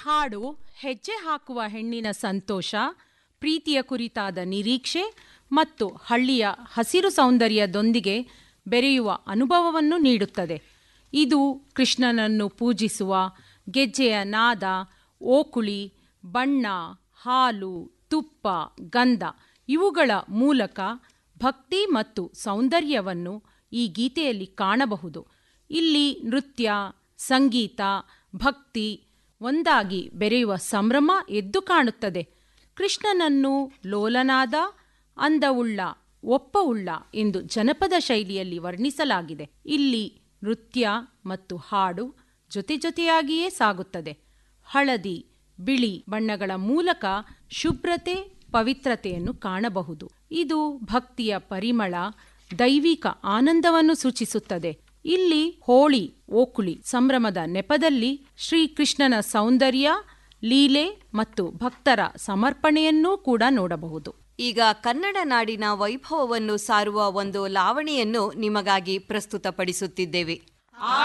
ಹಾಡು ಹೆಜ್ಜೆ ಹಾಕುವ ಹೆಣ್ಣಿನ ಸಂತೋಷ ಪ್ರೀತಿಯ ಕುರಿತಾದ ನಿರೀಕ್ಷೆ ಮತ್ತು ಹಳ್ಳಿಯ ಹಸಿರು ಸೌಂದರ್ಯದೊಂದಿಗೆ ಬೆರೆಯುವ ಅನುಭವವನ್ನು ನೀಡುತ್ತದೆ ಇದು ಕೃಷ್ಣನನ್ನು ಪೂಜಿಸುವ ಗೆಜ್ಜೆಯ ನಾದ ಓಕುಳಿ ಬಣ್ಣ ಹಾಲು ತುಪ್ಪ ಗಂಧ ಇವುಗಳ ಮೂಲಕ ಭಕ್ತಿ ಮತ್ತು ಸೌಂದರ್ಯವನ್ನು ಈ ಗೀತೆಯಲ್ಲಿ ಕಾಣಬಹುದು ಇಲ್ಲಿ ನೃತ್ಯ ಸಂಗೀತ ಭಕ್ತಿ ಒಂದಾಗಿ ಬೆರೆಯುವ ಸಂಭ್ರಮ ಎದ್ದು ಕಾಣುತ್ತದೆ ಕೃಷ್ಣನನ್ನು ಲೋಲನಾದ ಅಂದವುಳ್ಳ ಒಪ್ಪವುಳ್ಳ ಎಂದು ಜನಪದ ಶೈಲಿಯಲ್ಲಿ ವರ್ಣಿಸಲಾಗಿದೆ ಇಲ್ಲಿ ನೃತ್ಯ ಮತ್ತು ಹಾಡು ಜೊತೆ ಜೊತೆಯಾಗಿಯೇ ಸಾಗುತ್ತದೆ ಹಳದಿ ಬಿಳಿ ಬಣ್ಣಗಳ ಮೂಲಕ ಶುಭ್ರತೆ ಪವಿತ್ರತೆಯನ್ನು ಕಾಣಬಹುದು ಇದು ಭಕ್ತಿಯ ಪರಿಮಳ ದೈವಿಕ ಆನಂದವನ್ನು ಸೂಚಿಸುತ್ತದೆ ಇಲ್ಲಿ ಹೋಳಿ ಓಕುಳಿ ಸಂಭ್ರಮದ ನೆಪದಲ್ಲಿ ಶ್ರೀಕೃಷ್ಣನ ಸೌಂದರ್ಯ ಲೀಲೆ ಮತ್ತು ಭಕ್ತರ ಸಮರ್ಪಣೆಯನ್ನೂ ಕೂಡ ನೋಡಬಹುದು ಈಗ ಕನ್ನಡ ನಾಡಿನ ವೈಭವವನ್ನು ಸಾರುವ ಒಂದು ಲಾವಣಿಯನ್ನು ನಿಮಗಾಗಿ ಪ್ರಸ್ತುತಪಡಿಸುತ್ತಿದ್ದೇವೆ